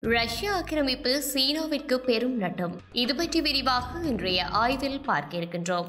ரஷ்ய ஆக்கிரமிப்பு சீனாவிற்கு பெரும் நட்டம் இது பற்றி விரிவாக இன்றைய ஆய்வில் பார்க்க இருக்கின்றோம்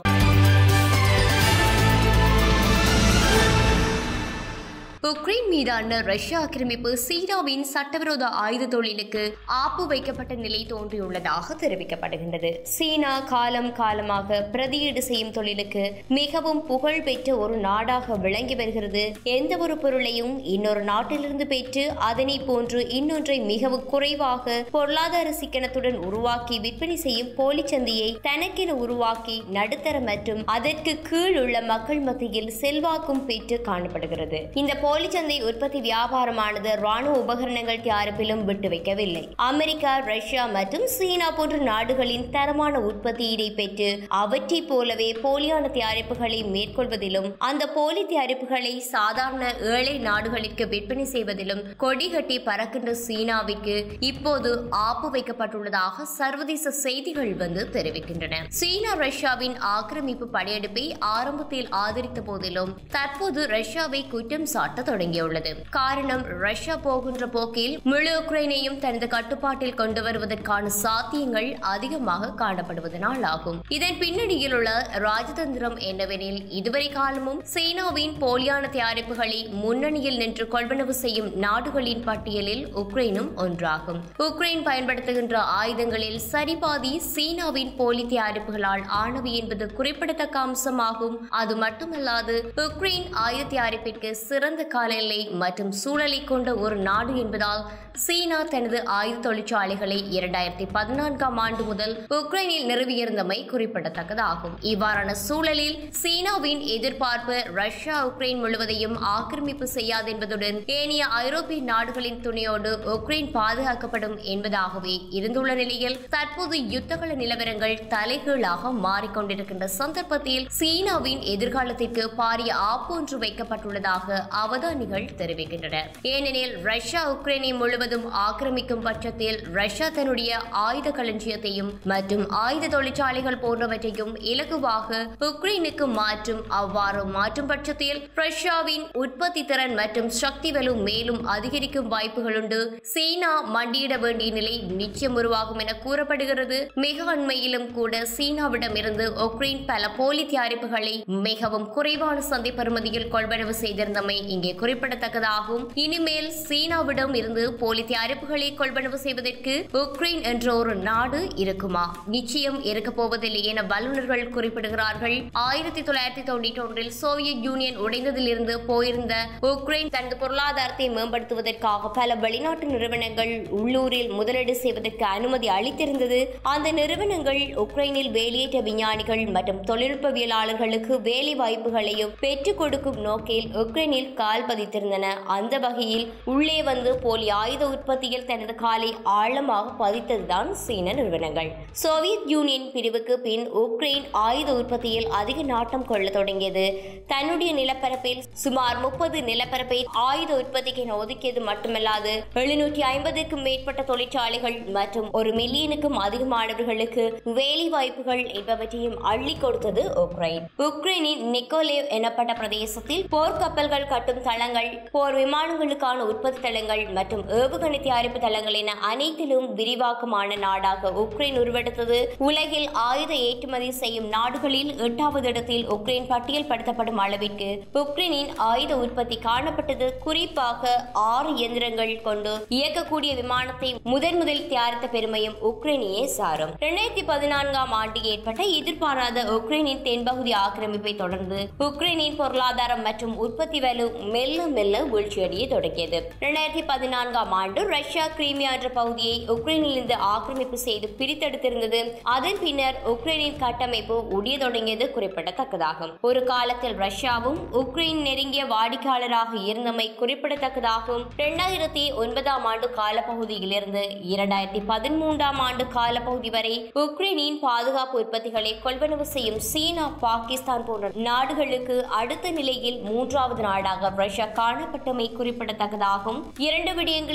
உக்ரைன் மீதான ரஷ்ய ஆக்கிரமிப்பு சீனாவின் சட்டவிரோத ஆயுத தொழிலுக்கு ஆப்பு வைக்கப்பட்ட நிலை தோன்றியுள்ளதாக தெரிவிக்கப்படுகின்றது சீனா காலம் காலமாக பிரதியீடு செய்யும் தொழிலுக்கு மிகவும் புகழ் பெற்ற ஒரு நாடாக விளங்கி வருகிறது எந்த ஒரு பொருளையும் இன்னொரு நாட்டிலிருந்து பெற்று அதனை போன்று இன்னொன்றை மிகவும் குறைவாக பொருளாதார சிக்கனத்துடன் உருவாக்கி விற்பனை செய்யும் போலி சந்தையை தனக்கென உருவாக்கி நடுத்தர மற்றும் அதற்கு கீழ் உள்ள மக்கள் மத்தியில் செல்வாக்கும் பெற்று காணப்படுகிறது இந்த போலிச்சந்தை உற்பத்தி வியாபாரமானது ராணுவ உபகரணங்கள் தயாரிப்பிலும் விட்டு வைக்கவில்லை அமெரிக்கா ரஷ்யா மற்றும் சீனா போன்ற நாடுகளின் தரமான உற்பத்தியினை பெற்று அவற்றை போலவே போலியான தயாரிப்புகளை மேற்கொள்வதிலும் அந்த போலி தயாரிப்புகளை சாதாரண ஏழை நாடுகளுக்கு விற்பனை செய்வதிலும் கொடி கட்டி பறக்கின்ற சீனாவிற்கு இப்போது ஆப்பு வைக்கப்பட்டுள்ளதாக சர்வதேச செய்திகள் வந்து தெரிவிக்கின்றன சீனா ரஷ்யாவின் ஆக்கிரமிப்பு படையெடுப்பை ஆரம்பத்தில் ஆதரித்த போதிலும் தற்போது ரஷ்யாவை குற்றம் சாட்ட தொடங்கியுள்ளது காரணம் ரஷ்யா போகின்ற போக்கில் முழு உக்ரைனையும் தனது கட்டுப்பாட்டில் கொண்டு வருவதற்கான சாத்தியங்கள் அதிகமாக காணப்படுவதனால் ஆகும் இதன் பின்னணியில் உள்ள ராஜதந்திரம் என்னவெனில் இதுவரை காலமும் சீனாவின் போலியான தயாரிப்புகளை முன்னணியில் நின்று கொள்வனவு செய்யும் நாடுகளின் பட்டியலில் உக்ரைனும் ஒன்றாகும் உக்ரைன் பயன்படுத்துகின்ற ஆயுதங்களில் சரிபாதி சீனாவின் போலி தயாரிப்புகளால் ஆனவை என்பது குறிப்பிடத்தக்க அம்சமாகும் அது மட்டுமல்லாது உக்ரைன் ஆயுத தயாரிப்பிற்கு சிறந்த கால எல்லை மற்றும் சூழலை கொண்ட ஒரு நாடு என்பதால் சீனா தனது ஆயுத தொழிற்சாலைகளை இரண்டாயிரத்தி பதினான்காம் ஆண்டு முதல் உக்ரைனில் நிறுவியிருந்தமை குறிப்பிடத்தக்கதாகும் இவ்வாறான சூழலில் சீனாவின் எதிர்பார்ப்பு ரஷ்யா உக்ரைன் முழுவதையும் ஆக்கிரமிப்பு செய்யாது என்பதுடன் ஏனைய ஐரோப்பிய நாடுகளின் துணையோடு உக்ரைன் பாதுகாக்கப்படும் என்பதாகவே இருந்துள்ள நிலையில் தற்போது யுத்தகள நிலவரங்கள் தலைகீழாக மாறிக்கொண்டிருக்கின்ற சந்தர்ப்பத்தில் சீனாவின் எதிர்காலத்திற்கு பாரிய ஆப்பொன்று வைக்கப்பட்டுள்ளதாக அவதானிகள் தெரிவிக்கின்றனர் ஏனெனில் ரஷ்யா உக்ரைனை முழுவதும் ஆக்கிரமிக்கும் பட்சத்தில் ரஷ்யா தன்னுடைய ஆயுத களஞ்சியத்தையும் மற்றும் ஆயுத தொழிற்சாலைகள் போன்றவற்றையும் இலகுவாக உக்ரைனுக்கு மாற்றும் அவ்வாறு மாற்றும் பட்சத்தில் ரஷ்யாவின் உற்பத்தி திறன் மற்றும் சக்தி வலு மேலும் அதிகரிக்கும் வாய்ப்புகள் உண்டு சீனா மண்டியிட வேண்டிய நிலை நிச்சயம் உருவாகும் என கூறப்படுகிறது மிக அண்மையிலும் கூட சீனாவிடம் இருந்து உக்ரைன் பல போலி தயாரிப்புகளை மிகவும் குறைவான சந்தை பெறுமதியில் கொள்வனவு செய்திருந்தமை இங்கே குறிப்பிடத்தக்கதாகும் இனிமேல் சீனாவிடம் இருந்து போலி தயாரிப்புகளை கொள்வனவு செய்வதற்கு உக்ரைன் என்ற ஒரு நாடு இருக்குமா நிச்சயம் இருக்க போவதில்லை என வல்லுநர்கள் குறிப்பிடுகிறார்கள் ஆயிரத்தி தொள்ளாயிரத்தி தொண்ணூற்றி ஒன்றில் சோவியத் யூனியன் உடைந்ததிலிருந்து போயிருந்த உக்ரைன் தனது பொருளாதாரத்தை மேம்படுத்துவதற்காக பல வெளிநாட்டு நிறுவனங்கள் உள்ளூரில் முதலீடு செய்வதற்கு அனுமதி அளித்திருந்தது அந்த நிறுவனங்கள் உக்ரைனில் வேலையேற்ற விஞ்ஞானிகள் மற்றும் தொழில்நுட்பவியலாளர்களுக்கு வேலை வாய்ப்புகளையும் பெற்றுக் கொடுக்கும் நோக்கில் உக்ரைனில் கால் பதித்திருந்தன அந்த வகையில் உள்ளே வந்து போலி ஆயுத உற்பத்தியில் தனது காலை ஆழமாக பதித்ததுதான் சீன நிறுவனங்கள் சோவியத் யூனியன் பிரிவுக்கு பின் உக்ரைன் ஆயுத உற்பத்தியில் அதிக நாட்டம் கொள்ள தொடங்கியது தன்னுடைய நிலப்பரப்பில் சுமார் முப்பது நிலப்பரப்பை ஆயுத உற்பத்திக்கு என ஒதுக்கியது மட்டுமல்லாது எழுநூற்றி ஐம்பதுக்கும் மேற்பட்ட தொழிற்சாலைகள் மற்றும் ஒரு மில்லியனுக்கும் அதிகமானவர்களுக்கு வேலை வாய்ப்புகள் என்பவற்றையும் அள்ளி கொடுத்தது உக்ரைன் உக்ரைனின் நிக்கோலேவ் எனப்பட்ட பிரதேசத்தில் போர்க்கப்பல்கள் கட்டும் தளங்கள் போர் விமானங்களுக்கான உற்பத்தி தளங்கள் மற்றும் ஏவுகணை தயாரிப்பு தளங்கள் என அனைத்திலும் விரிவாக்கமான நாடாக உக்ரைன் உருவெடுத்தது உலகில் ஆயுத ஏற்றுமதி செய்யும் நாடுகளில் எட்டாவது இடத்தில் உக்ரைன் பட்டியல் படுத்தப்படும் அளவிற்கு உக்ரைனின் ஆயுத உற்பத்தி காணப்பட்டது குறிப்பாக ஆறு இயந்திரங்கள் கொண்டு இயக்கக்கூடிய விமானத்தை முதன் முதல் தயாரித்த பெருமையும் உக்ரைனையே சாரும் இரண்டாயிரத்தி பதினான்காம் ஆண்டு ஏற்பட்ட எதிர்பாராத உக்ரைனின் தென்பகுதி ஆக்கிரமிப்பை தொடர்ந்து உக்ரைனின் பொருளாதாரம் மற்றும் உற்பத்தி வலு மெல்ல மெல்ல வீழ்ச்சியடைய தொடங்கியது இரண்டாயிரத்தி பதினான்காம் ஆண்டு ரஷ்யா கிரீமியா என்ற பகுதியை உக்ரைனிலிருந்து ஆக்கிரமிப்பு செய்து பிரித்தெடுத்திருந்தது அதன் பின்னர் உக்ரைனின் கட்டமைப்பு உடைய தொடங்கியது குறிப்பிடத்தக்கதாகும் ஒரு காலத்தில் ரஷ்யாவும் உக்ரைன் நெருங்கிய வாடிக்கையாளராக இருந்தமை குறிப்பிடத்தக்கதாகும் இரண்டாயிரத்தி ஒன்பதாம் ஆண்டு காலப்பகுதியிலிருந்து இரண்டாயிரத்தி பதிமூன்றாம் ஆண்டு காலப்பகுதி வரை உக்ரைனின் பாதுகாப்பு உற்பத்திகளை கொள்வனவு செய்யும் சீனா பாகிஸ்தான் போன்ற நாடுகளுக்கு அடுத்த நிலையில் மூன்றாவது நாடாக ரஷ்யா காணப்பட்டமை குறிப்பிடத்தக்கதாகும் இரண்டு விடயங்களை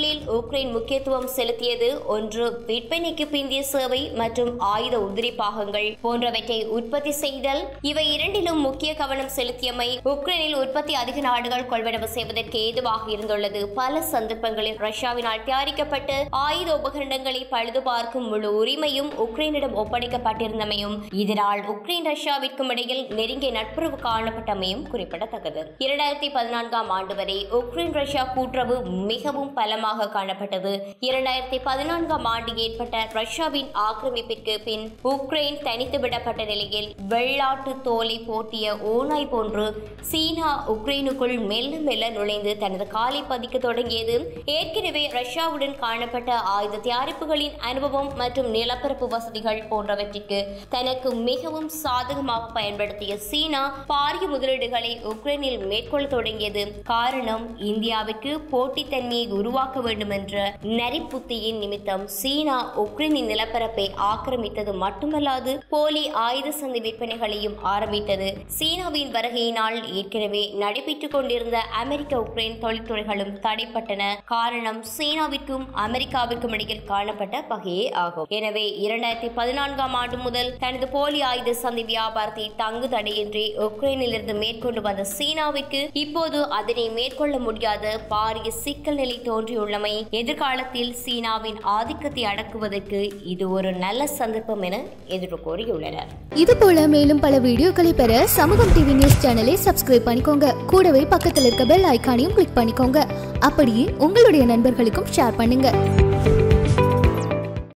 ஆயுதங்களில் உக்ரைன் முக்கியத்துவம் செலுத்தியது ஒன்று விற்பனைக்கு பிந்திய சேவை மற்றும் ஆயுத உதிரி பாகங்கள் போன்றவற்றை உற்பத்தி செய்தல் இவை இரண்டிலும் முக்கிய கவனம் செலுத்தியமை உக்ரைனில் உற்பத்தி அதிக நாடுகள் கொள்வனவு செய்வதற்கு ஏதுவாக இருந்துள்ளது பல சந்தர்ப்பங்களில் ரஷ்யாவினால் தயாரிக்கப்பட்ட ஆயுத உபகரணங்களை பழுது பார்க்கும் முழு உரிமையும் உக்ரைனிடம் ஒப்படைக்கப்பட்டிருந்தமையும் இதனால் உக்ரைன் ரஷ்யாவிற்கும் இடையில் நெருங்கிய நட்புறவு காணப்பட்டமையும் குறிப்பிடத்தக்கது இரண்டாயிரத்தி பதினான்காம் ஆண்டு வரை உக்ரைன் ரஷ்யா கூட்டுறவு மிகவும் பலமாக காணப்பட்டது இரண்டாயிரத்தி பதினான்காம் ஆண்டு ஏற்பட்ட ரஷ்யாவின் ஆக்கிரமிப்பிற்கு பின் உக்ரைன் தனித்து விடப்பட்ட நிலையில் வெள்ளாட்டு தோலை போர்த்திய ஓநாய் போன்று சீனா உக்ரைனுக்குள் மெல்ல மெல்ல நுழைந்து தனது காலை பதிக்க தொடங்கியது ஏற்கனவே ரஷ்யாவுடன் காணப்பட்ட ஆயுத தயாரிப்புகளின் அனுபவம் மற்றும் நிலப்பரப்பு வசதிகள் போன்றவற்றிற்கு தனக்கு மிகவும் சாதகமாக பயன்படுத்திய சீனா பாரிய முதலீடுகளை உக்ரைனில் மேற்கொள்ள தொடங்கியது காரணம் இந்தியாவிற்கு போட்டித்தன்மையை உருவாக்க வேண்டும் என்ற நரிப்புத்தியின் நிமித்தம் சீனா உக்ரைனின் நிலப்பரப்பை ஆக்கிரமித்தது மட்டுமல்லாது போலி ஆயுத சந்தை விற்பனைகளையும் ஆரம்பித்தது சீனாவின் வருகையினால் ஏற்கனவே நடைபெற்றுக் கொண்டிருந்த அமெரிக்க உக்ரைன் தொழில்துறைகளும் தடைப்பட்டன காரணம் சீனாவிற்கும் அமெரிக்காவிற்கும் இடையில் காணப்பட்ட பகையே ஆகும் எனவே இரண்டாயிரத்தி பதினான்காம் ஆண்டு முதல் தனது போலி ஆயுத சந்தை வியாபாரத்தை தங்கு தடையின்றி உக்ரைனிலிருந்து மேற்கொண்டு வந்த சீனாவிற்கு இப்போது அதனை மேற்கொள்ள முடியாத பாரிய சிக்கல் நிலை தோன்றியுள்ளமை எதிர்காலத்தில் சீனாவின் ஆதிக்கத்தை அடக்குவதற்கு இது ஒரு நல்ல சந்தர்ப்பம் என எதிர்ப்பு கூறியுள்ளனர் இது போல மேலும் பல வீடியோக்களை பெற சமூகம் டிவி நியூஸ் சேனலை சப்ஸ்கிரைப் பண்ணிக்கோங்க கூடவே பக்கத்தில் இருக்க பெல் ஐகானையும் கிளிக் பண்ணிக்கோங்க அப்படியே உங்களுடைய நண்பர்களுக்கும் ஷேர் பண்ணுங்க